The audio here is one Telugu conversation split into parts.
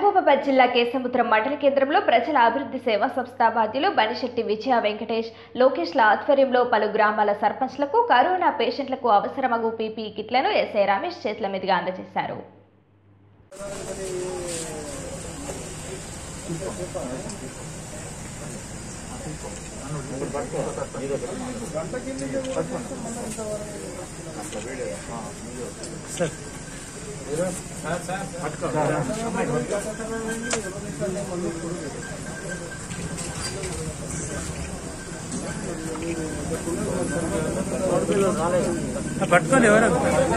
మహబూబాబాద్ జిల్లా కేసముద్రం మండల కేంద్రంలో ప్రజల అభివృద్ధి సేవా సంస్థ బాధ్యులు బనిశెట్టి విజయ వెంకటేష్ లోకేష్ల ఆధ్వర్యంలో పలు గ్రామాల సర్పంచ్లకు కరోనా పేషెంట్లకు అవసరమగు పీపీ కిట్లను ఎస్ఐ రమేష్ చేతుల మీదుగా అందజేశారు పట్టుకొని ఎవరు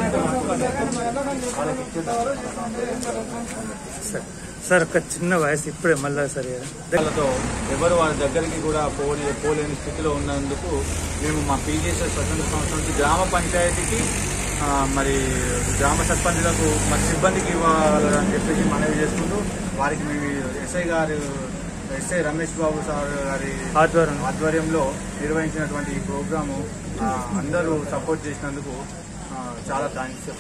సార్ సార్ ఒక చిన్న వయసు ఇప్పుడే మళ్ళా సరే వాళ్ళతో ఎవరు వారి దగ్గరికి కూడా పోలే పోలేని స్థితిలో ఉన్నందుకు మేము మా పీజీఎస్ఎస్ స్వతంత్ర సంస్థ నుంచి గ్రామ పంచాయతీకి ఆ, మరి గ్రామ సర్పంచులకు మరి సిబ్బందికి ఇవ్వాలని చెప్పేసి మనవి చేసుకుంటూ వారికి మేము ఎస్ఐ గారు ఎస్ఐ రమేష్ బాబు సార్ గారి ఆధ్వర్యం ఆధ్వర్యంలో నిర్వహించినటువంటి ఈ ప్రోగ్రాము ఆ, అందరూ సపోర్ట్ చేసినందుకు ఆ, చాలా థ్యాంక్స్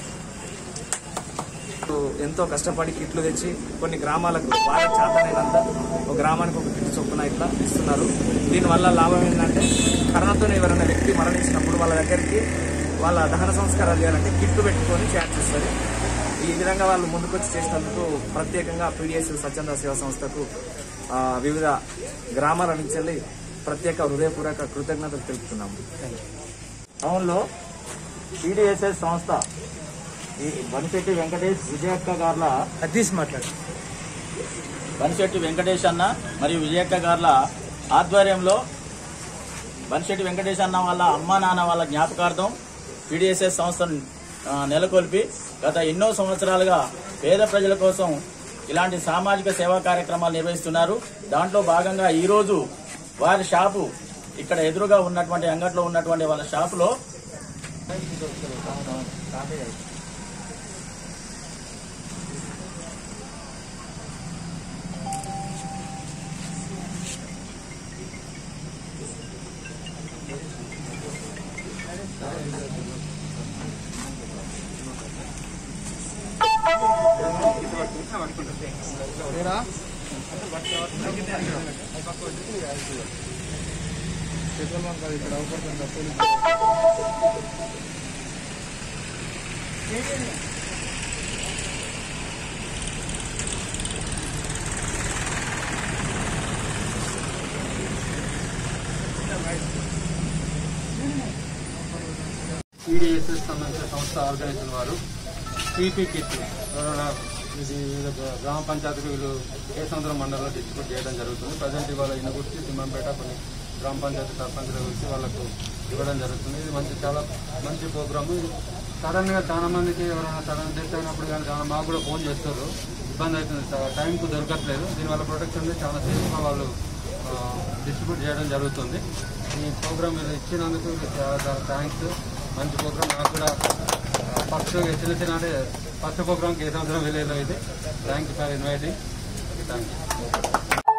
ఎంతో కష్టపడి కిట్లు తెచ్చి కొన్ని గ్రామాలకు బాగా చేతనైనంత ఒక గ్రామానికి ఒక కిట్ చొప్పున ఇట్లా ఇస్తున్నారు దీనివల్ల లాభం ఏంటంటే కరోనాతో ఎవరైనా వ్యక్తి మరణించినప్పుడు వాళ్ళ దగ్గరికి వాళ్ళ దహన సంస్కారాలు చేయాలంటే కిట్లు పెట్టుకొని ఛాన్స్ ఇస్తుంది ఈ విధంగా వాళ్ళు ముందుకొచ్చి చేసినందుకు ప్రత్యేకంగా పీడిఎస్ స్వచ్ఛంద సేవా సంస్థకు ఆ, వివిధ గ్రామాల నుంచి వెళ్ళి ప్రత్యేక హృదయపూర్వక కృతజ్ఞతలు తెలుపుతున్నాము టౌన్లో పీడిఎస్ఎస్ సంస్థ ఈ బనిశెట్టి వెంకటేష్ విజయక్క గార్ల అద్దీసి మాట్లాడు బనిశెట్టి వెంకటేష్ అన్న మరియు విజయక్క గార్ల ఆధ్వర్యంలో బనిశెట్టి వెంకటేష్ అన్న వాళ్ళ అమ్మా నాన్న వాళ్ళ జ్ఞాపకార్థం పీడిఎస్ఎస్ సంస్థను ఆ, నెలకొల్పి గత ఎన్నో సంవత్సరాలుగా పేద ప్రజల కోసం ఇలాంటి సామాజిక సేవా కార్యక్రమాలు నిర్వహిస్తున్నారు దాంట్లో భాగంగా ఈరోజు వారి షాపు ఇక్కడ ఎదురుగా ఉన్నటువంటి అంగట్లో ఉన్నటువంటి వాళ్ళ షాపులో పీడిఎస్ఎస్ సంబంధించిన సంస్థ ఆర్గనైజేషన్ వారు పీపీ కిట్ ఎవరైనా ఇది వివిధ గ్రామ పంచాయతీలు వీళ్ళు కేసముద్రం మండలంలో డిస్ట్రిబ్యూట్ చేయడం జరుగుతుంది ప్రజెంట్ ఇవాళ ఇనగుర్తి తిమ్మంపేట కొన్ని గ్రామ పంచాయతీ సర్పంచుల గురించి వాళ్ళకు ఇవ్వడం జరుగుతుంది ఇది మంచి చాలా మంచి ప్రోగ్రాము ఇది సడన్ గా చాలా మందికి ఎవరైనా సడన్ డెత్ అయినప్పుడు కానీ చాలా మాకు కూడా ఫోన్ చేస్తారు ఇబ్బంది అవుతుంది చాలా టైంకు దొరకట్లేదు దీనివల్ల ప్రొటెక్షన్ చాలా సేఫ్గా వాళ్ళు డిస్ట్రిబ్యూట్ చేయడం జరుగుతుంది ఈ ప్రోగ్రామ్ మీరు ఇచ్చినందుకు చాలా చాలా థ్యాంక్స్ మంచి ప్రోగ్రామ్ నాకు కూడా ఫస్ట్ చిన్న చిన్న అంటే ఫస్ట్ ప్రోగ్రామ్కి ఏ సంవత్సరం వెళ్ళేది ఇది thank you for inviting thank you